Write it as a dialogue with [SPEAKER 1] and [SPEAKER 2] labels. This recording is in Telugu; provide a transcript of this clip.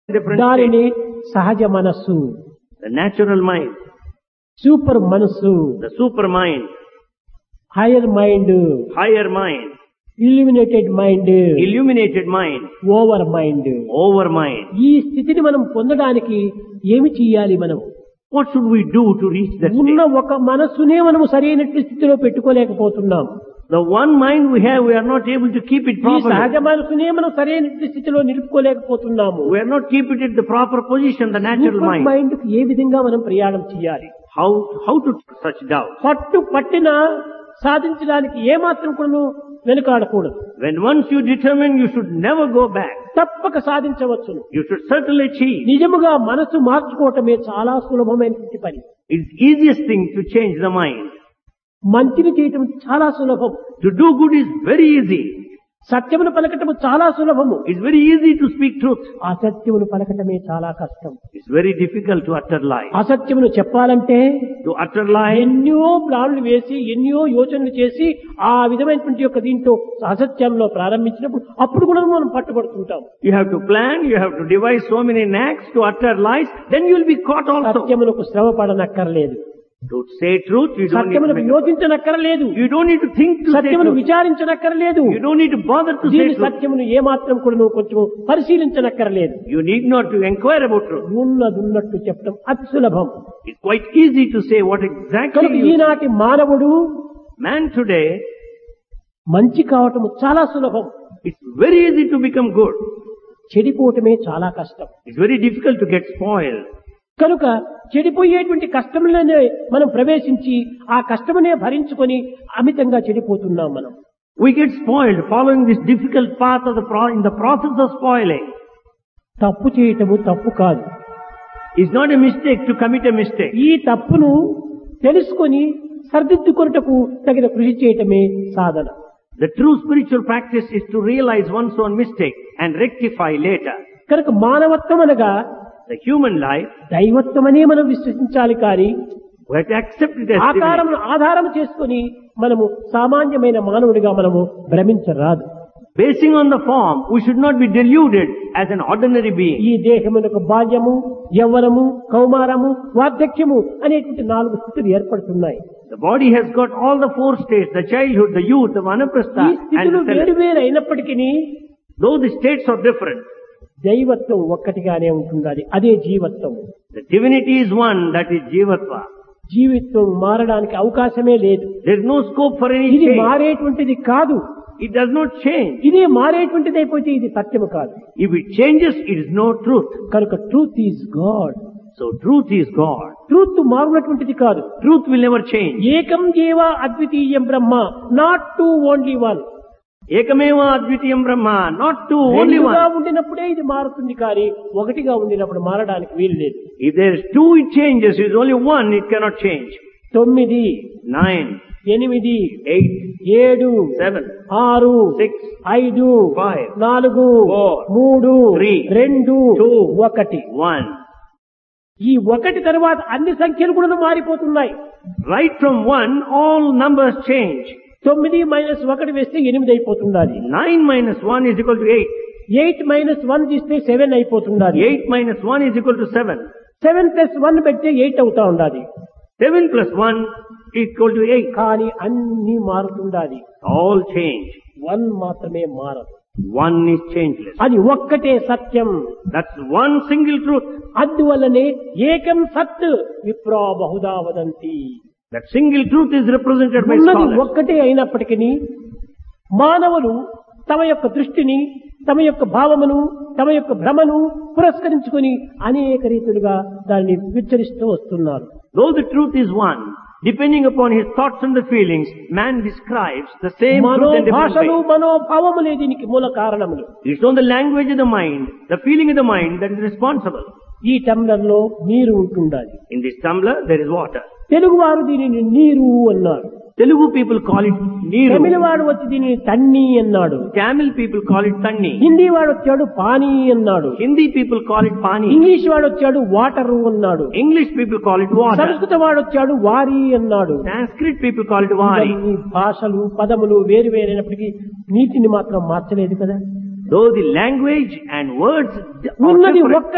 [SPEAKER 1] different
[SPEAKER 2] దానిని సహజ మనస్సు
[SPEAKER 1] the natural mind,
[SPEAKER 2] సూపర్ మనస్సు
[SPEAKER 1] the super mind,
[SPEAKER 2] higher mind
[SPEAKER 1] higher mind,
[SPEAKER 2] illuminated mind
[SPEAKER 1] illuminated mind,
[SPEAKER 2] over mind
[SPEAKER 1] over mind.
[SPEAKER 2] ఈ స్థితిని మనం పొందడానికి ఏమి చెయ్యాలి మనం
[SPEAKER 1] What should we do to reach that
[SPEAKER 2] ఉన్న
[SPEAKER 1] state?
[SPEAKER 2] ఒక మనస్సునే మనము సరైనటువంటి స్థితిలో పెట్టుకోలేకపోతున్నాం
[SPEAKER 1] The one mind we have, we are not able to keep it
[SPEAKER 2] ఈ
[SPEAKER 1] properly.
[SPEAKER 2] సహజ మనసునే మనం సరైనటువంటి స్థితిలో నిలుపుకోలేకపోతున్నాము
[SPEAKER 1] We are not keeping it in the proper position, the natural mind.
[SPEAKER 2] Mind కు ఏ విధంగా మనం ప్రయాణం చేయాలి
[SPEAKER 1] How, how to such doubt?
[SPEAKER 2] పట్టు పట్టిన సాధించడానికి ఏమాత్రం కూడా వెనుకాడకూడదు
[SPEAKER 1] When once you determine, you should never go back.
[SPEAKER 2] తప్పక సాధించవచ్చును
[SPEAKER 1] You should certainly achieve.
[SPEAKER 2] నిజముగా మనసు మార్చుకోవటమే చాలా సులభమైనటువంటి పని
[SPEAKER 1] It's easiest thing to change the mind.
[SPEAKER 2] మంచిని చేయటం చాలా సులభం
[SPEAKER 1] To do good is very easy.
[SPEAKER 2] సత్యమును పలకటము చాలా సులభము
[SPEAKER 1] It's very easy to speak truth.
[SPEAKER 2] అసత్యమును పలకటమే చాలా కష్టం
[SPEAKER 1] It's very difficult to utter lie.
[SPEAKER 2] అసత్యమును చెప్పాలంటే
[SPEAKER 1] To utter lie,
[SPEAKER 2] ఎన్నో ప్లాన్లు వేసి ఎన్నో యోచనలు చేసి ఆ విధమైనటువంటి యొక్క దీంతో అసత్యంలో ప్రారంభించినప్పుడు అప్పుడు కూడా మనం పట్టుబడుతుంటాం
[SPEAKER 1] you have to plan, you have to devise so many acts to utter lies, then you will be caught also.
[SPEAKER 2] సత్యమునకు శ్రమ పడనక్కర్లేదు
[SPEAKER 1] To say truth, you don't need to,
[SPEAKER 2] సత్యమునకు
[SPEAKER 1] make a-
[SPEAKER 2] యోచించనక్కర్లేదు
[SPEAKER 1] you don't need to think to say
[SPEAKER 2] సత్యమును
[SPEAKER 1] truth.
[SPEAKER 2] విచారించనక్కర్లేదు
[SPEAKER 1] You don't need to bother to say
[SPEAKER 2] దీని
[SPEAKER 1] truth.
[SPEAKER 2] సత్యమును ఏమాత్రం కూడా నువ్వు కొంచెం పరిశీలించనక్కర్లేదు
[SPEAKER 1] You need not to inquire about truth.
[SPEAKER 2] ఉన్నదున్నట్టు చెప్పడం అతి సులభం
[SPEAKER 1] It's quite easy to say what exactly
[SPEAKER 2] కనుక
[SPEAKER 1] you
[SPEAKER 2] ఈనాటి మానవుడు
[SPEAKER 1] Man today,
[SPEAKER 2] మంచి కావటం చాలా సులభం
[SPEAKER 1] it's very easy to become good.
[SPEAKER 2] చెడిపోవటమే చాలా కష్టం
[SPEAKER 1] It's very difficult to get spoiled.
[SPEAKER 2] కనుక చెడిపోయేటువంటి కష్టంలోనే మనం ప్రవేశించి ఆ కష్టమునే భరించుకొని అమితంగా చెడిపోతున్నాం మనం
[SPEAKER 1] We get spoiled following this difficult path of the pro- in the process of spoiling.
[SPEAKER 2] తప్పు చేయటము తప్పు కాదు
[SPEAKER 1] It's not a mistake to commit a mistake.
[SPEAKER 2] ఈ తప్పును తెలుసుకొని సరిదిద్దుకొనుటకు తగిన కృషి చేయటమే సాధన
[SPEAKER 1] The true spiritual practice is to realize one's own mistake and rectify later.
[SPEAKER 2] కనుక మానవత్వం అనగా
[SPEAKER 1] The human life,
[SPEAKER 2] దైవత్వమనే మనం విశ్వసించాలి కానీ
[SPEAKER 1] we have to accept it as divine.
[SPEAKER 2] ఆకారమును ఆధారం చేసుకొని మనము సామాన్యమైన మానవుడిగా మనము భ్రమించరాదు
[SPEAKER 1] Basing on the form, we should not be deluded as an ordinary being.
[SPEAKER 2] ఈ దేహమునకు బాల్యము యవ్వనము కౌమారము వార్ధక్యము అనేటువంటి నాలుగు స్థితులు ఏర్పడుతున్నాయి
[SPEAKER 1] The body has got all the four states, the childhood, the youth, the vanaprastha,
[SPEAKER 2] ఈ
[SPEAKER 1] and
[SPEAKER 2] స్థితులు
[SPEAKER 1] the
[SPEAKER 2] వేరు
[SPEAKER 1] self.
[SPEAKER 2] వేరు అయినప్పటికీ
[SPEAKER 1] Though the states are different,
[SPEAKER 2] దైవత్వం ఒక్కటిగానే ఉంటుంది అదే జీవత్వం
[SPEAKER 1] the divinity is one, that is Jivatva.
[SPEAKER 2] జీవిత్వం మారడానికి అవకాశమే లేదు
[SPEAKER 1] There is no scope for any
[SPEAKER 2] ఇది
[SPEAKER 1] change.
[SPEAKER 2] మారేటువంటిది కాదు
[SPEAKER 1] It does not change.
[SPEAKER 2] ఇది మారేటువంటిది అయిపోతే ఇది సత్యము కాదు
[SPEAKER 1] If it changes, it is no truth.
[SPEAKER 2] కనుక truth is God
[SPEAKER 1] So truth is God.
[SPEAKER 2] Truth మారునటువంటిది కాదు
[SPEAKER 1] Truth will never change.
[SPEAKER 2] ఏకం ఏవ అద్వితీయం Brahma not two only one
[SPEAKER 1] Ekameva Advitiyam Brahma, not two, only
[SPEAKER 2] రెండుగా
[SPEAKER 1] one.
[SPEAKER 2] ఉండినప్పుడే ఇది మారుతుంది కానీ ఒకటిగా ఉండినప్పుడు మారడానికి వీలు లేదు
[SPEAKER 1] If there is two, it changes. If there is only one, it cannot change.
[SPEAKER 2] తొమ్మిది
[SPEAKER 1] Nine,
[SPEAKER 2] ఎనిమిది
[SPEAKER 1] eight,
[SPEAKER 2] ఏడు
[SPEAKER 1] seven,
[SPEAKER 2] ఆరు
[SPEAKER 1] six,
[SPEAKER 2] ఐదు
[SPEAKER 1] Five.
[SPEAKER 2] నాలుగు
[SPEAKER 1] Four.
[SPEAKER 2] మూడు
[SPEAKER 1] Three.
[SPEAKER 2] రెండు
[SPEAKER 1] Two.
[SPEAKER 2] ఒకటి
[SPEAKER 1] one.
[SPEAKER 2] ఈ ఒకటి తర్వాత అన్ని సంఖ్యలు కూడా మారిపోతున్నాయి
[SPEAKER 1] Right from one, all numbers change.
[SPEAKER 2] తొమ్మిది మైనస్ ఒకటి వేస్తే ఎనిమిది అయిపోతున్నది
[SPEAKER 1] Nine minus one is equal to eight.
[SPEAKER 2] Eight minus one తీస్తే సెవెన్ అయిపోతున్నది
[SPEAKER 1] Eight minus one is equal to seven.
[SPEAKER 2] Seven plus one పెడితే ఎయిట్ అవుతా ఉండాలి
[SPEAKER 1] Seven plus one is equal to eight.
[SPEAKER 2] కానీ అన్ని మారుతుండాలి
[SPEAKER 1] All change.
[SPEAKER 2] వన్ మాత్రమే మారదు
[SPEAKER 1] One is changeless.
[SPEAKER 2] అది ఒక్కటే సత్యం
[SPEAKER 1] That's one single truth.
[SPEAKER 2] అందువల్లనే ఏకం సత్ విప్రా Bahuda వదంతి
[SPEAKER 1] That single truth is represented by
[SPEAKER 2] ఉన్నది
[SPEAKER 1] scholars.
[SPEAKER 2] ఒక్కటే అయినప్పటికీ మానవులు తమ యొక్క దృష్టిని తమ యొక్క భావమును తమ యొక్క భ్రమను పురస్కరించుకొని అనేక రీతులుగా దాన్ని విచ్చరిస్తూ వస్తున్నారు
[SPEAKER 1] Though the truth is one, depending upon his thoughts and the feelings, man describes the same truth in different
[SPEAKER 2] మనోభాషలు
[SPEAKER 1] ways.
[SPEAKER 2] మనోభావములే దీనికి మూల కారణములు
[SPEAKER 1] It's on the language of the mind, the feeling of the mind that is responsible.
[SPEAKER 2] ఈ టంబ్లర్ లో నీరు ఉంటుండాలి
[SPEAKER 1] In this tumbler, there is water.
[SPEAKER 2] తెలుగువారు దీనిని నీరు అన్నారు
[SPEAKER 1] Telugu people call it
[SPEAKER 2] Tamil
[SPEAKER 1] Neeru.
[SPEAKER 2] వాడు వచ్చి దీనిని తన్ని అన్నాడు
[SPEAKER 1] Tamil people call it Tanni.
[SPEAKER 2] Hindi వాడు వచ్చాడు పానీ అన్నాడు
[SPEAKER 1] Hindi people call it Pani.
[SPEAKER 2] English వాడు వచ్చాడు వాటరు అన్నాడు
[SPEAKER 1] English people call it water.
[SPEAKER 2] సంస్కృత వాడు వచ్చాడు వారి అన్నాడు
[SPEAKER 1] Sanskrit people call it Vari.
[SPEAKER 2] ఇవన్నీ భాషలు పదములు వేరు వేరైనప్పటికీ నీటిని మాత్రం మార్చలేదు కదా
[SPEAKER 1] Though the language and words are
[SPEAKER 2] ఉన్నది
[SPEAKER 1] separate,
[SPEAKER 2] ఒక్క